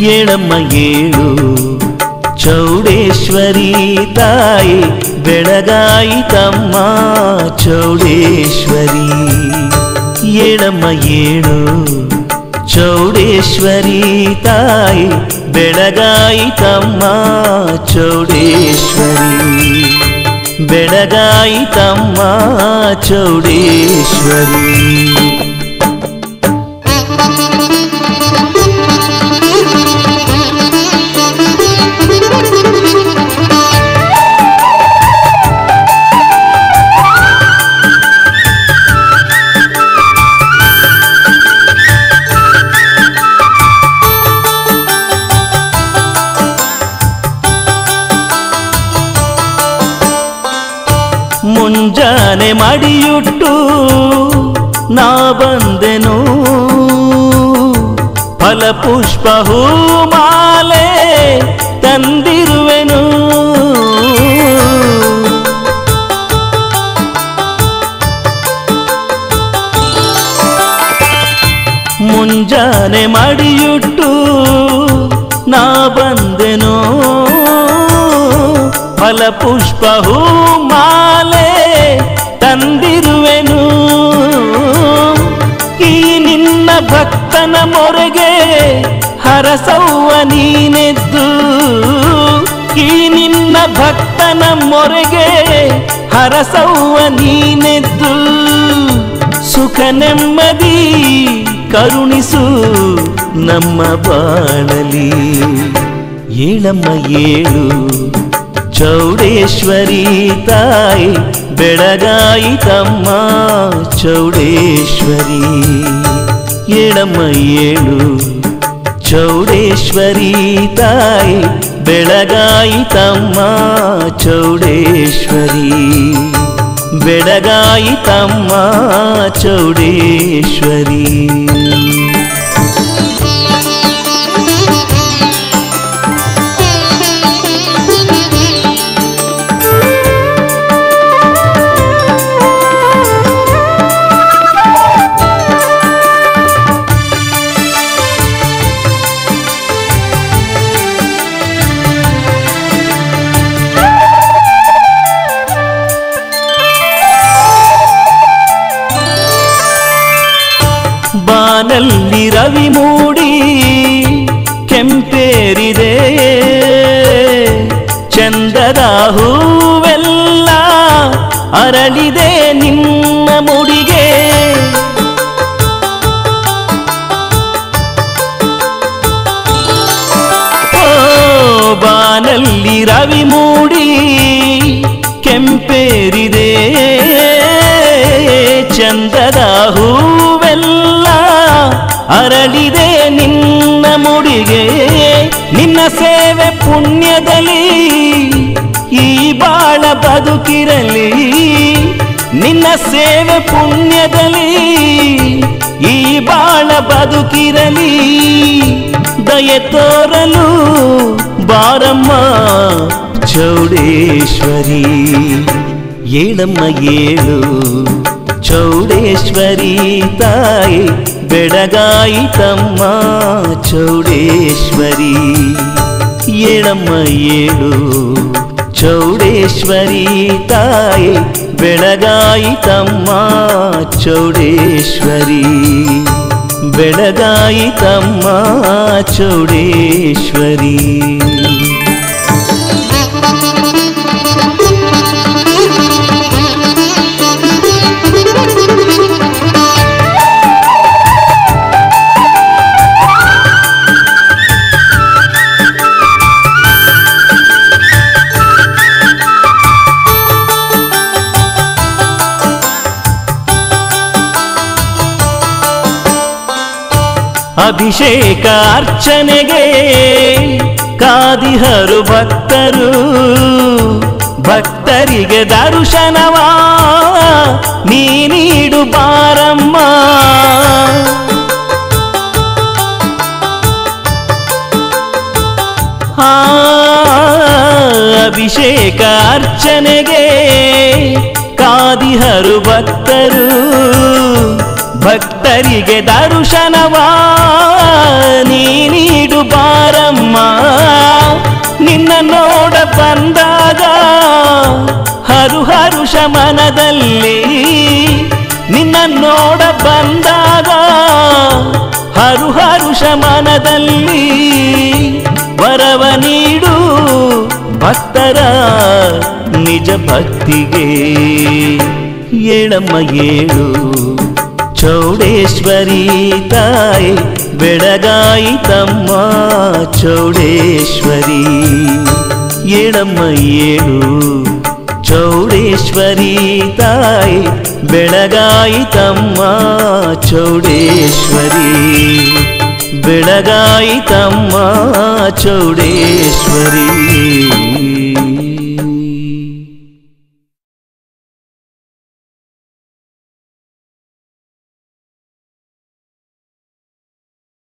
ಏಳಮ್ಮ ಏಳು ಚೌಡೇಶ್ವರಿ ತಾಯಿ ಬೆಳಗಾಯಿತಮ್ಮ ಚೌಡೇಶ್ವರಿ ಏಳಮ್ಮ ಏಳು ಚೌಡೇಶ್ವರಿ ತಾಯಿ ಬೆಳಗಾಯಿತಮ್ಮ ಚೌಡೇಶ್ವರಿ ಬೆಳಗಾಯಿತಮ್ಮ ಚೌಡೇಶ್ವರಿ ಮುಂಜಾನೆ ಮಡಿಯುಟ್ಟು ನಾ ಬಂದೆನು ಫಲಪುಷ್ಪ ಹೂಮಾಲೆ ತಂದಿರುವೆನು ಮುಂಜಾನೆ ಮಡಿಯುಟ್ಟು ನಾ ಬಂದೆನು ಫಲಪುಷ್ಪ ಹೂಮಾಲೆ ತಂದಿರುವೆನು ಈ ನಿನ್ನ ಭಕ್ತನ ಮೊರೆಗೆ ಹರಸವ್ವ ನೀನೆದ್ದು ಈ ನಿನ್ನ ಭಕ್ತನ ಮೊರೆಗೆ ಹರಸವ್ವ ನೀನೆದ್ದು ಸುಖ ನೆಮ್ಮದಿ ಕರುಣಿಸು ನಮ್ಮ ಬಾಳಲಿ ಏಳಮ್ಮ ಏಳು ಚೌಡೇಶ್ವರಿ ತಾಯಿ ಬೆಳಗಾಯಿತಮ್ಮ ಚೌಡೇಶ್ವರಿ ಏಳಮ್ಮ ಏಳು ಚೌಡೇಶ್ವರಿ ತಾಯಿ ಬೆಳಗಾಯಿತಮ್ಮ ಚೌಡೇಶ್ವರಿ ಬೆಳಗಾಯಿತಮ್ಮ ಚೌಡೇಶ್ವರಿ ಬಾನಲ್ಲಿ ರವಿ ಮೂಡಿ ಕೆಂಪೇರಿದೆ ಚಂದದ ಹೂವೆಲ್ಲ ಅರಳಿದೆ ನಿಮ್ಮ ಮುಡಿಗೆ ಓ ಬಾನಲ್ಲಿ ರವಿ ಮೂಡಿ ಕೆಂಪೇರಿದೆ ಚಂದದ ಹೂವೆಲ್ಲ ಅರಳಿದೆ ನಿನ್ನ ಮುಡಿಗೆ ನಿನ್ನ ಸೇವೆ ಪುಣ್ಯದಲ್ಲಿ ಈ ಬಾಳ ಬದುಕಿರಲಿ ನಿನ್ನ ಸೇವೆ ಪುಣ್ಯದಲ್ಲಿ ಈ ಬಾಳ ಬದುಕಿರಲಿ ದಯೆ ತೋರಲು ಬಾರಮ್ಮ ಚೌಡೇಶ್ವರಿ ಏಳಮ್ಮ ಏಳು ಚೌಡೇಶ್ವರಿ ತಾಯಿ ಬೆಳಗಾಯಿತಮ್ಮ ಚೌಡೇಶ್ವರಿ ಏಳಮ್ಮ ಏಳು ಚೌಡೇಶ್ವರಿ ತಾಯಿ ಬೆಳಗಾಯಿತಮ್ಮ ಚೌಡೇಶ್ವರಿ ಬೆಳಗಾಯಿತಮ್ಮ ಚೌಡೇಶ್ವರಿ ಅಭಿಷೇಕ ಅರ್ಚನೆಗೆ ಕಾದಿಹರು ಭಕ್ತರು ಭಕ್ತರಿಗೆ ದರ್ಶನವ ನೀ ನೀಡು ಬಾರಮ್ಮ ಆ ಅಭಿಷೇಕ ಅರ್ಚನೆಗೆ ಕಾದಿಹರು ಭಕ್ತರು ಭಕ್ತರಿಗೆ ದರ್ಶನವ ನೀ ನೀಡು ಬಾರ ಬಾರಮ್ಮ ನಿನ್ನ ನೋಡ ಬಂದಾಗ ಹರು ಹರುಷ ಮನದಲ್ಲಿ ನಿನ್ನ ನೋಡ ಬಂದಾಗ ಹರು ಹರುಷ ಮನದಲ್ಲಿ ವರವ ನೀಡು ಭಕ್ತರ ನಿಜ ಭಕ್ತಿಗೆ ಏಳಮ್ಮ ಏಳು ಚೌಡೇಶ್ವರಿ ತಾಯಿ ಬೆಳಗಾಯಿ ತಮ್ಮ ಚೌಡೇಶ್ವರಿ ಏಳಮ್ಮ ಏಳು ಚೌಡೇಶ್ವರಿ ತಾಯಿ ಬೆಳಗಾಯಿ ತಮ್ಮ ಚೌಡೇಶ್ವರಿ ಬೆಳಗಾಯಿ ತಮ್ಮ ಚೌಡೇಶ್ವರಿ